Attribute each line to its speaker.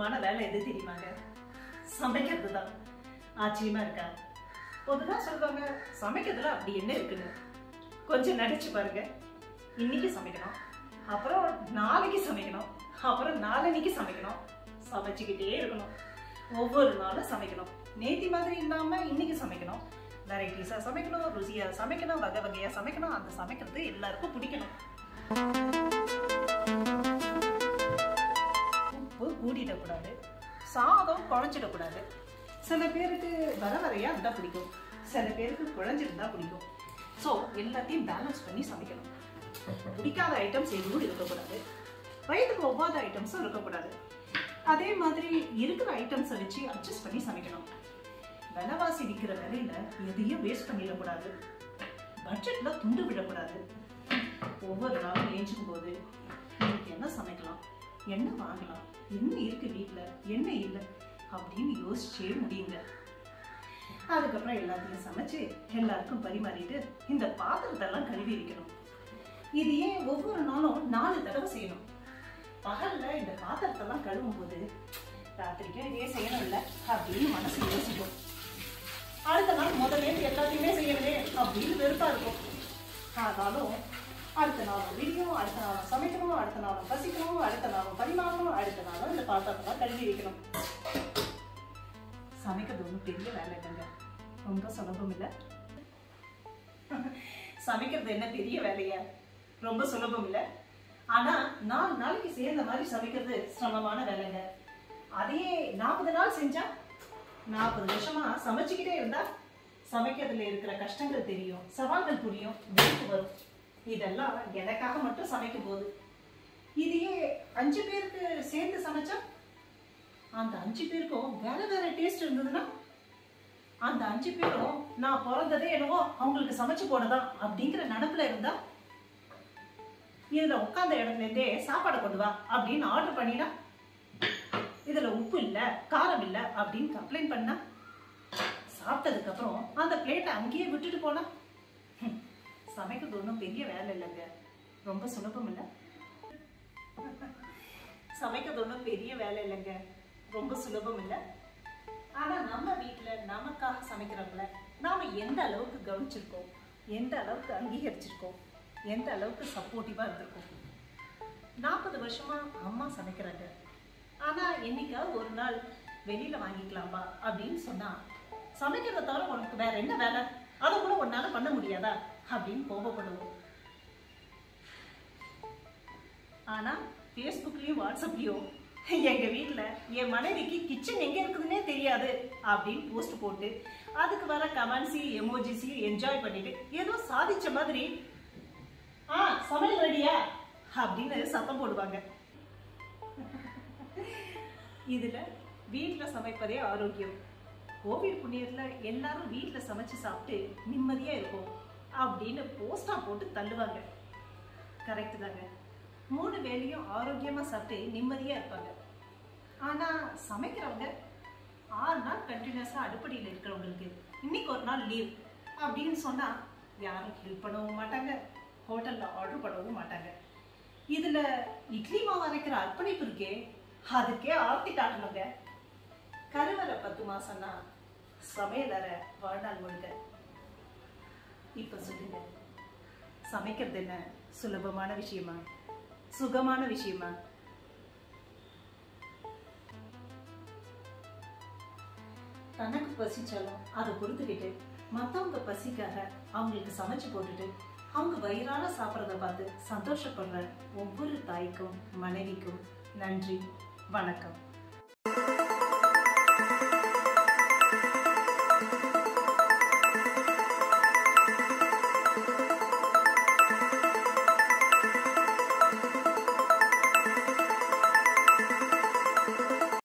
Speaker 1: சுலபமான வேலை எது தெரியுமாங்க சமைக்கிறது தான் ஆச்சரியமா இருக்கா பொதுவா சொல்லுவாங்க சமைக்கிறதுல அப்படி என்ன இருக்குன்னு கொஞ்சம் நினைச்சு பாருங்க இன்னைக்கு சமைக்கணும் அப்புறம் நாளைக்கு சமைக்கணும் அப்புறம் நாளன்னைக்கு சமைக்கணும் சமைச்சுக்கிட்டே இருக்கணும் ஒவ்வொரு நாளும் சமைக்கணும் நேத்தி மாதிரி இல்லாம இன்னைக்கு சமைக்கணும் வெரைட்டிஸா சமைக்கணும் ருசியா சமைக்கணும் வகை வகையா சமைக்கணும் அந்த சமைக்கிறது எல்லாருக்கும் பிடிக்கணும் உப்பு கூடிடக்கூடாது சாதம் குழஞ்சிடக்கூடாது சில பேருக்கு வர வரையா இருந்தா பிடிக்கும் சில பேருக்கு குழஞ்சிருந்தா பிடிக்கும் ஸோ எல்லாத்தையும் பேலன்ஸ் பண்ணி சமைக்கணும் பிடிக்காத ஐட்டம்ஸ் எதுவும் இருக்கக்கூடாது வயதுக்கு ஒவ்வாத ஐட்டம்ஸும் இருக்கக்கூடாது அதே மாதிரி இருக்கிற ஐட்டம்ஸை வச்சு அட்ஜஸ்ட் பண்ணி சமைக்கணும் விலைவாசி விற்கிற விலையில எதையும் வேஸ்ட் பண்ணிடக்கூடாது பட்ஜெட்ல துண்டு விடக்கூடாது ஒவ்வொரு நாளும் ஏஞ்சுக்கும் போது இன்னைக்கு என்ன சமைக்கலாம் என்ன வாங்கலாம் என்ன இருக்கு வீட்ல என்ன இல்லை அப்படின்னு யோசிச்சே முடியுங்க அதுக்கப்புறம் எல்லாத்தையும் சமைச்சு எல்லாருக்கும் பரிமாறிட்டு இந்த பாத்திரத்தெல்லாம் கழுவி வைக்கணும் இது ஏன் ஒவ்வொரு நாளும் நாலு தடவை செய்யணும் பகல்ல இந்த பாத்திரத்தெல்லாம் கழுவும் போது ராத்திரிக்கும் இதே செய்யணும் இல்லை அப்படின்னு மனசு யோசிக்கும் அடுத்த நாள் முதல்ல இருந்து எல்லாத்தையுமே செய்யணுமே அப்படின்னு வெறுப்பா இருக்கும் ஆனாலும் அடுத்த நாளும் விடியும் அடுத்த நாளும் சமைக்கணும் அடுத்த நாளும் பசிக்கணும் அடுத்த நாளும் பரிமாறணும் அடுத்த நாளும் இந்த பாத்திரத்தெல்லாம் கழுவி வைக்கணும் சமைக்கிறது ஒன்றும் பெரிய வேலை இல்லைங்க ரொம்ப சுலபம் இல்லை சமைக்கிறது என்ன பெரிய வேலையா ரொம்ப சுலபம் இல்லை ஆனா நாலு நாளைக்கு சேர்ந்த மாதிரி சமைக்கிறது சிரமமான வேலைங்க அதையே நாற்பது நாள் செஞ்சா நாற்பது வருஷமா சமைச்சுக்கிட்டே இருந்தா சமைக்கிறதுல இருக்கிற கஷ்டங்கள் தெரியும் சவால்கள் புரியும் வெறுப்பு வரும் இதெல்லாம் எனக்காக மட்டும் சமைக்கும் போது இதையே அஞ்சு பேருக்கு சேர்ந்து சமைச்சா அந்த அஞ்சு பேருக்கும் வேற வேற டேஸ்ட் இருந்ததுன்னா அந்த அஞ்சு பேரும் நான் பிறந்ததே என்னவோ அவங்களுக்கு சமைச்சு போனதான் அப்படிங்கிற நினப்புல இருந்தா இதுல உட்கார்ந்த இடத்துல இருந்தே சாப்பாடை கொண்டு வா அப்படின்னு ஆர்டர் பண்ணினா இதுல உப்பு இல்ல காரம் இல்ல அப்படின்னு கம்ப்ளைண்ட் பண்ணா சாப்பிட்டதுக்கு அப்புறம் அந்த பிளேட்டை அங்கேயே விட்டுட்டு போனா ஹம், சமைக்கிறது ஒன்றும் பெரிய வேலை இல்லைங்க ரொம்ப சுலபம் இல்லை சமைக்கிறது ஒன்றும் பெரிய வேலை இல்லைங்க ரொம்ப சுலபம் இல்லை ஆனா நம்ம வீட்ல நமக்காக சமைக்கிறவங்கள நாம எந்த அளவுக்கு கவனிச்சிருக்கோம் எந்த அளவுக்கு அங்கீகரிச்சிருக்கோம் எந்த அளவுக்கு சப்போர்ட்டிவா இருந்திருக்கோம் நாற்பது வருஷமா அம்மா சமைக்கிறாங்க ஆனா என்னைக்காவது ஒரு நாள் வெளியில வாங்கிக்கலாமா அப்படின்னு சொன்னா சமைக்கிறத தவிர உனக்கு வேற என்ன வேலை அதை கூட உன்னால பண்ண முடியாதா அப்படின்னு கோபப்படுவோம் ஆனா ஃபேஸ்புக்லயும் வாட்ஸ்அப்லயும் எங்க வீட்ல என் மனைவிக்கு கிச்சன் எங்க இருக்குதுன்னே தெரியாது அப்படின்னு போஸ்ட் போட்டு அதுக்கு வர கமெண்ட்ஸையும் எமோஜிஸையும் என்ஜாய் பண்ணிட்டு ஏதோ சாதிச்ச மாதிரி ஆ சமையல் ரெடியா அப்படின்னு சத்தம் போடுவாங்க இதுல வீட்ல சமைப்பதே ஆரோக்கியம் கோவிட் புண்ணியத்துல எல்லாரும் வீட்ல சமைச்சு சாப்பிட்டு நிம்மதியா இருக்கும் அப்படின்னு போஸ்டா போட்டு தள்ளுவாங்க கரெக்ட் தாங்க மூணு வேளையும் ஆரோக்கியமா சாப்பிட்டு நிம்மதியா இருப்பாங்க ஆனா சமைக்கிறவங்க ஆறு நாள் கண்டினியூஸா அடுப்படியில் இருக்கிறவங்களுக்கு இன்னைக்கு ஒரு நாள் லீவ் அப்படின்னு சொன்னா யாரும் ஹெல்ப் பண்ணவும் மாட்டாங்க ஹோட்டல்ல ஆர்டர் பண்ணவும் மாட்டாங்க இதுல இட்லி மாவு அரைக்கிற அர்ப்பணிப்பு இருக்கே அதுக்கே ஆர்த்தி காட்டணுங்க கருவறை பத்து மாசம்னா சமையலறை வாழ்நாள் முழுக்க இப்ப சொல்லுங்க சமைக்கிறது என்ன சுலபமான விஷயமா சுகமான விஷயமா தனக்கு பசிச்சாலும் அதை பொறுத்துக்கிட்டு மத்தவங்க பசிக்காக அவங்களுக்கு சமைச்சு போட்டுட்டு அவங்க வயிறால சாப்பிட்றத பார்த்து சந்தோஷப்படுற ஒவ்வொரு தாய்க்கும் மனைவிக்கும் நன்றி வணக்கம்